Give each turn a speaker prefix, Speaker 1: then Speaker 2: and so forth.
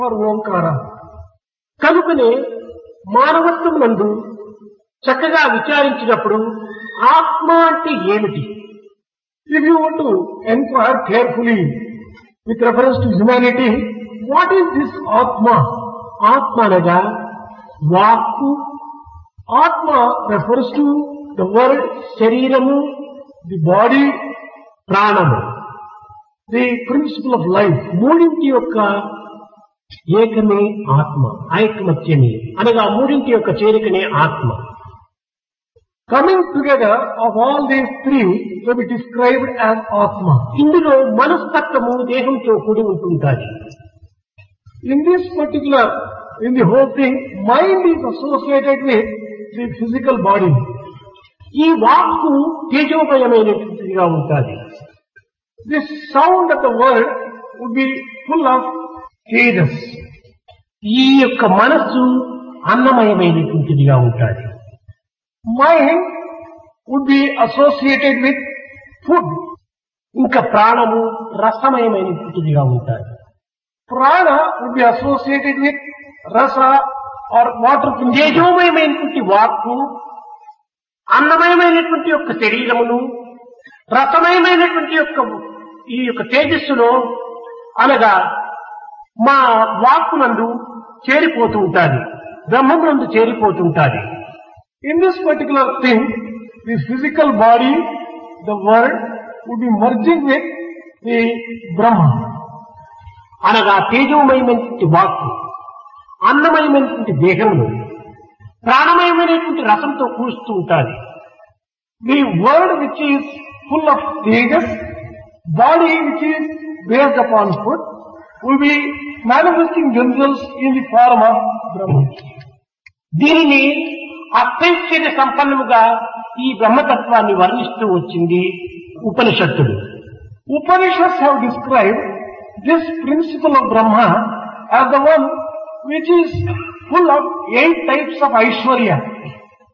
Speaker 1: for ఓంకార కనుకనే మానవత్వం నందు చక్కగా విచారించినప్పుడు ఆత్మ అంటే ఏమిటి
Speaker 2: If you want to inquire carefully with reference to humanity, what is this Atma?
Speaker 1: ఆత్మ అనగా వాక్కు
Speaker 2: Atma refers to
Speaker 1: the word శరీరము
Speaker 2: the body,
Speaker 1: ప్రాణము
Speaker 2: the principle of life.
Speaker 1: మూడింటి యొక్క ఏకమే ఆత్మ ఐకమత్యమే అనగా మూడింటి యొక్క చేరికనే ఆత్మ
Speaker 2: Coming together of all these three will be described as Atma.
Speaker 1: ఇందులో మనస్తత్వము దేహంతో కూడి ఉంటుంటాది
Speaker 2: In this particular, in the whole thing, mind is associated with the physical body.
Speaker 1: ఈ వాక్కు తేజోమయమైనటువంటిదిగా ఉంటుంది
Speaker 2: This sound of the word would be full of tejas.
Speaker 1: ఈ యొక్క మనస్సు అన్నమయమైనటువంటిదిగా ఉంటుంది
Speaker 2: Mind would be associated with food.
Speaker 1: ఇంకా ప్రాణము రసమయమైనటువంటిదిగా ఉంటుంది
Speaker 2: Prana would be associated with rasa or water principle.
Speaker 1: తేజోమయమైనటువంటి వాక్కు అన్నమయమైనటువంటి యొక్క శరీరమును రసమయమైనటువంటి యొక్క ఈ యొక్క తేజస్సులో అనగా మా వాక్కునందు చేరిపోతూ ఉంటుంది బ్రహ్మమునందు చేరిపోతూ ఉంటుంది
Speaker 2: In this particular thing, the physical body, the word, would be merging with the Brahma.
Speaker 1: అనగా తేజోమయమైనటువంటి వాక్కు అన్నమయమైనటువంటి దేహమును ప్రాణమయమైనటువంటి రసంతో కూరుస్తూ ఉంటుంది
Speaker 2: The word which is full of tejas, body which is based upon food, will be manifesting themselves in the form of Brahma.
Speaker 1: దీనిని అష్టైశ్వర్య సంపన్నముగా ఈ బ్రహ్మతత్వాన్ని వర్ణిస్తూ వచ్చింది ఉపనిషత్తుడు
Speaker 2: Upanishads have described this principle of Brahma as the one which is full of eight types of Aishwarya.